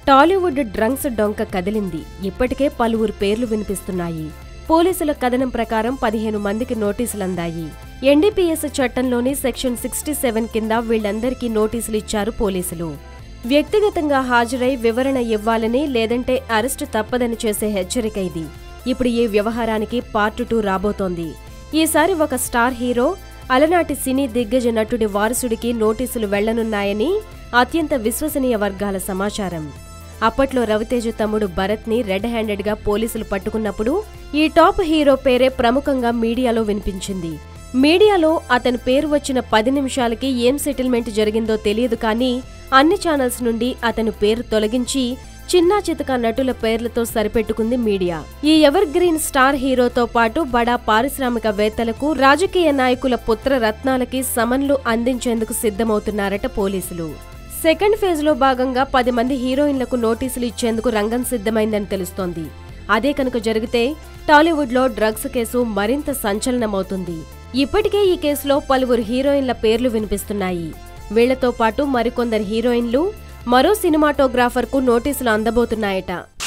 టాలీవుడ్ డ్రంక్స్ డొంక కదిలింది ఇప్పటికే పలువురు పేర్లు వినిపిస్తున్నాయి పోలీసుల కథనం ప్రకారం పదిహేను మందికి నోటీసులు అందాయి ఎన్డీపీఎస్ చట్టంలోని సెక్షన్ సిక్స్టీ సెవెన్ కింద వీళ్లందరికీ నోటీసులు ఇచ్చారు పోలీసులు వ్యక్తిగతంగా హాజరై వివరణ ఇవ్వాలని లేదంటే అరెస్టు తప్పదని చేసే హెచ్చరిక ఇది ఇప్పుడు ఈ వ్యవహారానికి పార్ట్ టూ రాబోతోంది ఈసారి ఒక స్టార్ హీరో అలనాటి సినీ దిగ్గజ నటుడి వారసుడికి నోటీసులు వెళ్లనున్నాయని అత్యంత విశ్వసనీయ వర్గాల సమాచారం అప్పట్లో రవితేజ తమ్ముడు భరత్ ని రెడ్ హ్యాండెడ్ గా పోలీసులు పట్టుకున్నప్పుడు ఈ టాప్ హీరో పేరే ప్రముఖంగా మీడియాలో వినిపించింది మీడియాలో అతని పేరు వచ్చిన పది నిమిషాలకి ఏం సెటిల్మెంట్ జరిగిందో తెలియదు కానీ అన్ని ఛానల్స్ నుండి అతని పేరు తొలగించి చిన్నా చితక నటుల పేర్లతో సరిపెట్టుకుంది మీడియా ఈ ఎవర్ గ్రీన్ స్టార్ హీరోతో పాటు బడా పారిశ్రామికవేత్తలకు రాజకీయ నాయకుల పుత్ర రత్నాలకి సమన్లు అందించేందుకు సిద్ధమవుతున్నారట పోలీసులు సెకండ్ ఫేజ్ లో భాగంగా పది మంది హీరోయిన్లకు నోటీసులు ఇచ్చేందుకు రంగం సిద్ధమైందని తెలుస్తోంది అదే కనుక జరిగితే టాలీవుడ్ లో డ్రగ్స్ కేసు మరింత సంచలనమవుతుంది ఇప్పటికే ఈ కేసులో పలువురు హీరోయిన్ల పేర్లు వినిపిస్తున్నాయి వీళ్లతో పాటు మరికొందరు హీరోయిన్లు మరో సినిమాటోగ్రాఫర్ కు నోటీసులు అందబోతున్నాయట